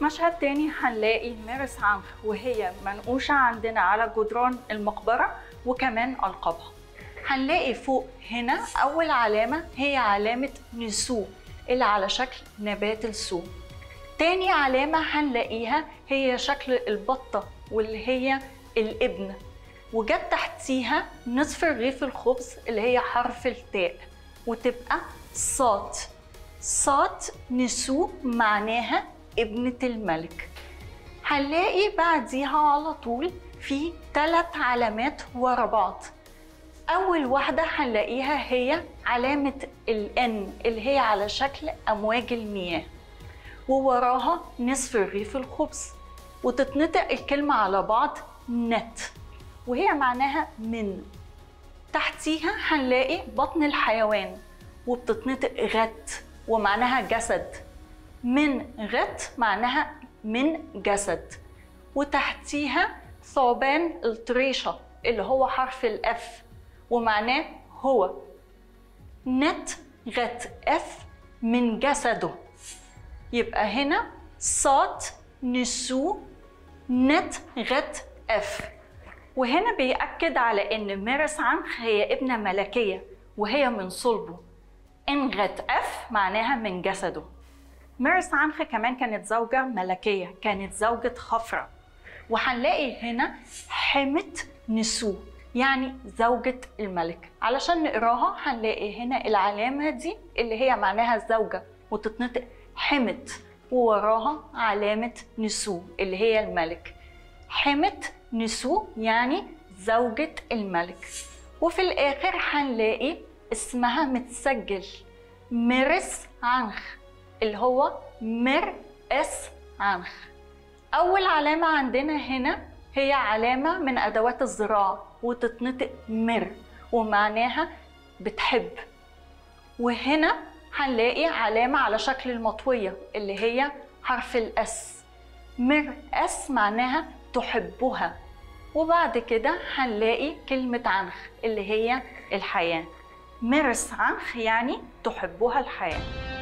في مشهد تاني هنلاقي مارس عنخ وهي منقوشة عندنا على جدران المقبرة وكمان ألقابها هنلاقي فوق هنا أول علامة هي علامة نسو اللي على شكل نبات السو تاني علامة هنلاقيها هي شكل البطة واللي هي الابن وجت تحتيها نصف رغيف الخبز اللي هي حرف التاء وتبقى صاد صاد نسو معناها ابنة الملك هنلاقي بعديها على طول في ثلاث علامات ورا بعض أول واحدة هنلاقيها هي علامة الN اللي هي على شكل أمواج المياه ووراها نصف رغيف الخبز وتتنطق الكلمة على بعض نت وهي معناها من تحتيها هنلاقي بطن الحيوان وبتتنطق غت ومعناها جسد من غت معناها من جسد وتحتيها ثعبان الطريشة اللي هو حرف الاف ومعناه هو نت غت اف من جسده يبقى هنا صاد نسو نت غت اف وهنا بيأكد على ان مارس عنخ هي ابنة ملكية وهي من صلبه ان غت اف معناها من جسده مارس عنخ كمان كانت زوجة ملكية كانت زوجة خفرة وهنلاقي هنا حمة نسو يعني زوجة الملك علشان نقراها هنلاقي هنا العلامة دي اللي هي معناها الزوجة وتتنطق حمت ووراها علامة نسو اللي هي الملك حمت نسو يعني زوجة الملك وفي الآخر هنلاقي اسمها متسجل مرس عنخ اللي هو مر اس عنخ أول علامة عندنا هنا هي علامة من أدوات الزراعة وتتنطق مر ومعناها بتحب وهنا هنلاقي علامة على شكل المطوية اللي هي حرف الأس مر أس معناها تحبها وبعد كده هنلاقي كلمة عنخ اللي هي الحياة مرس عنخ يعني تحبها الحياه